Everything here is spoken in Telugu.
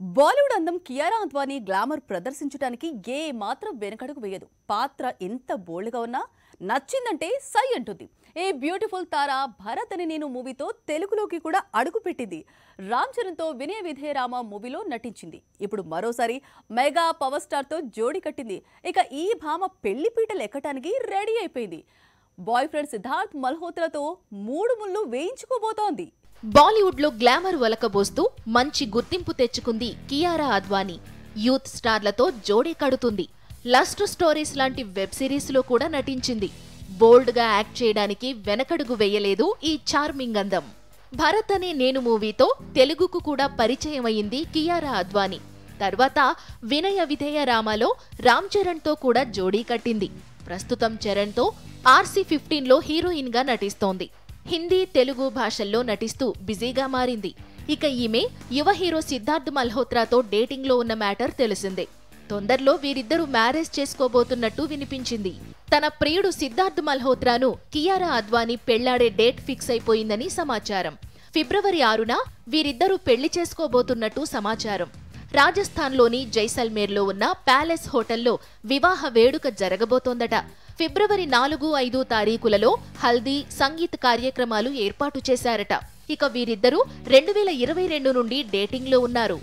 బాలీవుడ్ అందం కియారా అద్వానీ గ్లామర్ ప్రదర్శించడానికి ఏ మాత్రం వెనకడుగు వేయదు పాత్ర ఎంత బోల్డ్గా ఉన్నా నచ్చిందంటే సై అంటుంది ఏ బ్యూటిఫుల్ తార భరత్ అని నేను మూవీతో తెలుగులోకి కూడా అడుగుపెట్టింది రామ్ చరణ్తో వినయ విధేయరామ మూవీలో నటించింది ఇప్పుడు మరోసారి మెగా పవర్ స్టార్తో జోడి కట్టింది ఇక ఈ భామ పెళ్లి పీటలు ఎక్కటానికి రెడీ అయిపోయింది బాయ్ ఫ్రెండ్ సిద్ధార్థ్ మల్హోత్రాతో మూడు ముళ్ళు వేయించుకోబోతోంది బాలీవుడ్ లో గ్లామర్ ఒలకబోస్తూ మంచి గుర్తింపు తెచ్చుకుంది కియారా అద్వానీ యూత్ స్టార్లతో జోడీ కడుతుంది లస్ట్ స్టోరీస్ లాంటి వెబ్ సిరీస్ లో కూడా నటించింది బోల్డ్ గా యాక్ట్ చేయడానికి వెనకడుగు వేయలేదు ఈ చార్మింగ్ అందం భరత్ అనే నేను మూవీతో తెలుగుకు కూడా పరిచయం అయింది కియారా అద్వానీ తర్వాత వినయ విధేయ రామాలో రామ్ చరణ్ తో కూడా జోడీ కట్టింది ప్రస్తుతం చరణ్ తో ఆర్సీ ఫిఫ్టీన్ లో హీరోయిన్ గా నటిస్తోంది హిందీ తెలుగు భాషల్లో నటిస్తూ బిజీగా మారింది ఇక ఈమె యువ హీరో సిద్ధార్థ్ మల్హోత్రాతో డేటింగ్ లో ఉన్న మ్యాటర్ తెలిసిందే తొందరలో వీరిద్దరూ మ్యారేజ్ చేసుకోబోతున్నట్టు వినిపించింది తన ప్రియుడు సిద్ధార్థ్ మల్హోత్రాను కియారా అద్వానీ పెళ్లాడే డేట్ ఫిక్స్ అయిపోయిందని సమాచారం ఫిబ్రవరి ఆరున వీరిద్దరూ పెళ్లి చేసుకోబోతున్నట్టు సమాచారం రాజస్థాన్లోని జైసల్మేర్లో ఉన్న ప్యాలెస్ హోటల్లో వివాహ వేడుక జరగబోతోందట ఫిబ్రవరి నాలుగు ఐదు తారీఖులలో హల్దీ సంగీత్ కార్యక్రమాలు ఏర్పాటు చేశారట ఇక వీరిద్దరూ రెండు వేల ఇరవై రెండు నుండి డేటింగ్లో ఉన్నారు